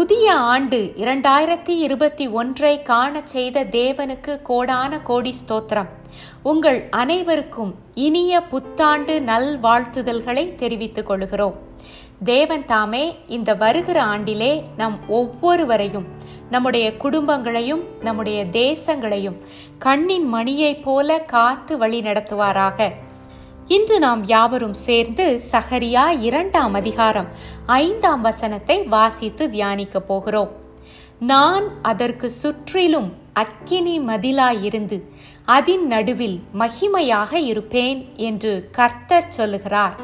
புதிய ஆண்டு இரண்டாயிரத்தி இருபத்தி ஒன்றை காணச் செய்த தேவனுக்கு கோடான கோடி ஸ்தோத்திரம் உங்கள் அனைவருக்கும் இனிய புத்தாண்டு நல் வாழ்த்துதல்களை தெரிவித்துக் கொள்கிறோம் தேவன் தாமே இந்த வருகிற ஆண்டிலே நம் ஒவ்வொருவரையும் நம்முடைய குடும்பங்களையும் நம்முடைய தேசங்களையும் கண்ணின் மணியைப் போல காத்து வழி நடத்துவாராக இன்று நாம் யாவரும் சேர்ந்து சகரியா இரண்டாம் அதிகாரம் ஐந்தாம் வசனத்தை வாசித்து தியானிக்க போகிறோம் நான் அதற்கு சுற்றிலும் அக்கினி மதிலாயிருந்து அதின் நடுவில் மகிமையாக இருப்பேன் என்று கர்த்தர் சொல்லுகிறார்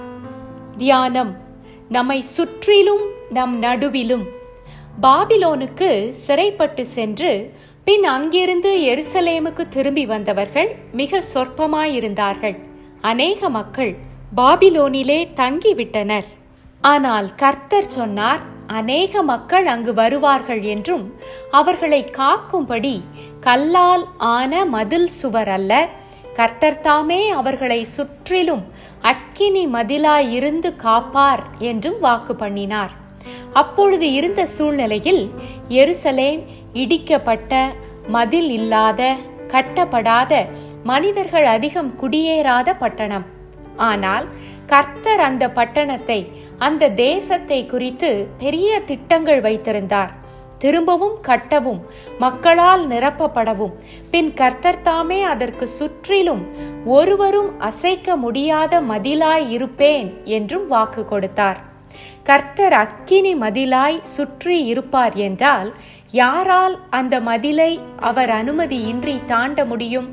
தியானம் நம்மை சுற்றிலும் நம் நடுவிலும் பாபிலோனுக்கு சிறைப்பட்டு சென்று பின் அங்கிருந்து எருசலேமுக்கு திரும்பி வந்தவர்கள் மிக சொற்பமாயிருந்தார்கள் அநேக மக்கள் பாபிலோனிலே தங்கிவிட்டனர் ஆனால் கர்த்தர் சொன்னார் அநேக மக்கள் அங்கு வருவார்கள் என்றும் அவர்களை காக்கும்படி கல்லால் ஆன மதில் சுவர் அல்ல கர்த்தர் தாமே அவர்களை சுற்றிலும் அக்கினி மதிலாய் இருந்து காப்பார் என்றும் வாக்கு பண்ணினார் அப்பொழுது இருந்த சூழ்நிலையில் எருசலேம் இடிக்கப்பட்ட மதில் இல்லாத கட்டப்படாத மனிதர்கள் அதிகம் குடியேறாத பட்டணம் ஆனால் கர்த்தர் அந்த பட்டணத்தை அந்த தேசத்தை குறித்து பெரிய திட்டங்கள் வைத்திருந்தார் திரும்பவும் கட்டவும் மக்களால் நிரப்பப்படவும் பின் கர்த்தர் தாமே அதற்கு சுற்றிலும் ஒருவரும் அசைக்க முடியாத மதிலாய் இருப்பேன் என்றும் வாக்கு கொடுத்தார் கர்த்தர் அக்கினி மதிலாய் சுற்றி இருப்பார் என்றால் யாரால் அந்த மதிலை அவர் அனுமதியின்றி தாண்ட முடியும்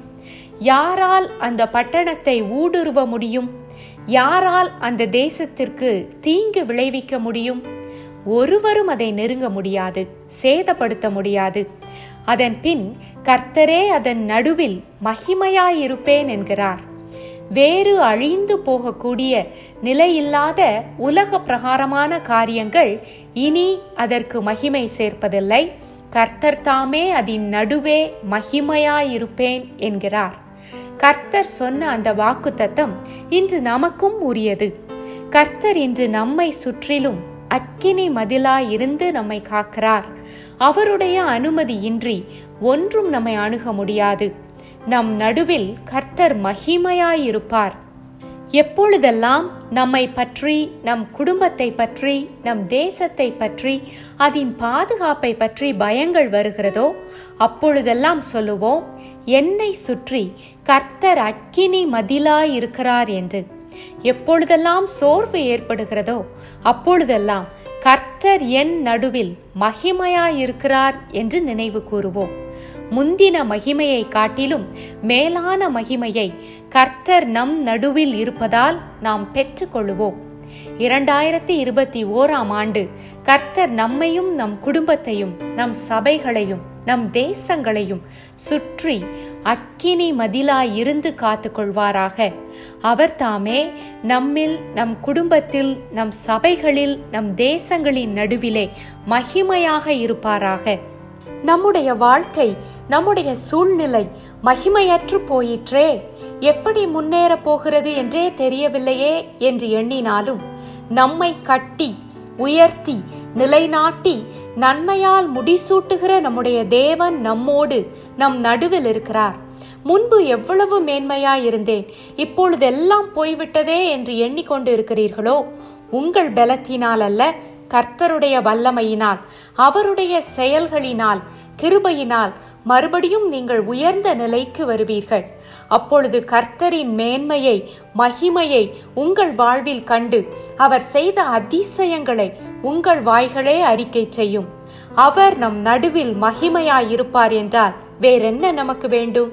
யாரால் அந்த பட்டணத்தை ஊடுருவ முடியும் யாரால் அந்த தேசத்திற்கு தீங்கு விளைவிக்க முடியும் ஒருவரும் அதை நெருங்க முடியாது சேதப்படுத்த முடியாது அதன் பின் கர்த்தரே அதன் நடுவில் மகிமையாயிருப்பேன் என்கிறார் வேறு அழிந்து போகக்கூடிய நிலையில்லாத உலக பிரகாரமான காரியங்கள் இனி அதற்கு மகிமை சேர்ப்பதில்லை கர்த்தர் தாமே அதன் நடுவே மகிமையாயிருப்பேன் என்கிறார் கர்த்தர் சொன்ன அந்த வாக்கு தத்தம் இன்று நமக்கும் உரியது கர்த்தர் இன்று நம்மை சுற்றிலும் அக்கினி மதிலாய் இருந்து நம்மை காக்கிறார் அவருடைய அனுமதியின்றி ஒன்றும் நம்மை அணுக முடியாது நம் நடுவில் கர்த்தர் மகிமையாயிருப்பார் எப்பொழுதெல்லாம் நம்மை பற்றி நம் குடும்பத்தை பற்றி நம் தேசத்தை பற்றி அதன் பாதுகாப்பை பற்றி பயங்கள் வருகிறதோ அப்பொழுதெல்லாம் சொல்லுவோம் என்னை சுற்றி கர்த்தர் அக்கினி மதிலாய் இருக்கிறார் என்று எப்பொழுதெல்லாம் சோர்வு ஏற்படுகிறதோ அப்பொழுதெல்லாம் கர்த்தர் என் நடுவில் மகிமையாயிருக்கிறார் என்று நினைவு கூறுவோம் முந்தின மகிமையை காட்டிலும் மேலான மகிமையை கர்த்தர் நம் நடுவில் இருப்பதால் நாம் பெற்றுக்கொள்வோம் இரண்டாயிரத்தி இருபத்தி ஓராம் ஆண்டு கர்த்தர் நம்மையும் நம் குடும்பத்தையும் நம் சபைகளையும் நம் தேசங்களையும் சுற்றி அக்கினி மதிலாய் இருந்து காத்து கொள்வாராக அவர் தாமே நம்மில் நம் குடும்பத்தில் நம் சபைகளில் நம் தேசங்களின் நடுவிலே மகிமையாக இருப்பாராக நம்முடைய வாழ்க்கை நம்முடைய சூழ்நிலை மகிமையற்று போயிற்றே எப்படி முன்னேறப் போகிறது என்றே தெரியவில்லையே என்று எண்ணினாலும் நம்மை கட்டி உயர்த்தி நிலைநாட்டி நன்மையால் முடிசூட்டுகிற நம்முடைய தேவன் நம்மோடு நம் நடுவில் இருக்கிறார் முன்பு எவ்வளவு மேன்மையாயிருந்தேன் இப்பொழுதெல்லாம் போய்விட்டதே என்று எண்ணிக்கொண்டு இருக்கிறீர்களோ உங்கள் பலத்தினால் அல்ல கர்த்தருடைய வல்லமையினால் அவருடைய செயல்களினால் கிருபையினால் மறுபடியும் நீங்கள் உயர்ந்த நிலைக்கு வருவீர்கள் அப்பொழுது கர்த்தரின் மேன்மையை மகிமையை உங்கள் வாழ்வில் கண்டு அவர் செய்த அதிசயங்களை உங்கள் வாய்களே அறிக்கை செய்யும் அவர் நம் நடுவில் மகிமையாயிருப்பார் என்றால் வேறென்ன நமக்கு வேண்டும்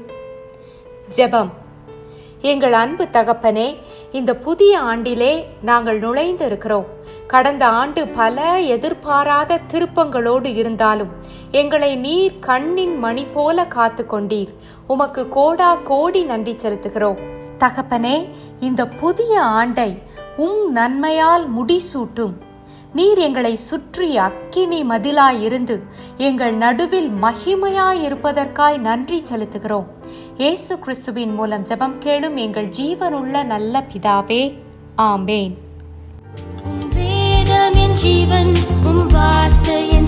ஜெபம் எங்கள் அன்பு தகப்பனே இந்த புதிய ஆண்டிலே நாங்கள் நுழைந்து இருக்கிறோம் கடந்த ஆண்டு பல எதிர்பாராத திருப்பங்களோடு இருந்தாலும் எங்களை நீர் கண்ணின் மணி போல காத்து கொண்டீர் உமக்கு கோடா கோடி நன்றி செலுத்துகிறோம் தகப்பனே இந்த புதிய ஆண்டை உம் நன்மையால் முடிசூட்டும் நீர் எங்களை சுற்றி அக்கினி மதிலாய் இருந்து எங்கள் நடுவில் மகிமையாய் இருப்பதற்காய் நன்றி செலுத்துகிறோம் இயேசு கிறிஸ்துவின் மூலம் ஜெபம் கேளும் எங்கள் ஜீவனுள்ள நல்ல பிதாவே ஆமேன் உம் வேதம் என் ஜீவன் உம் வார்த்தை என்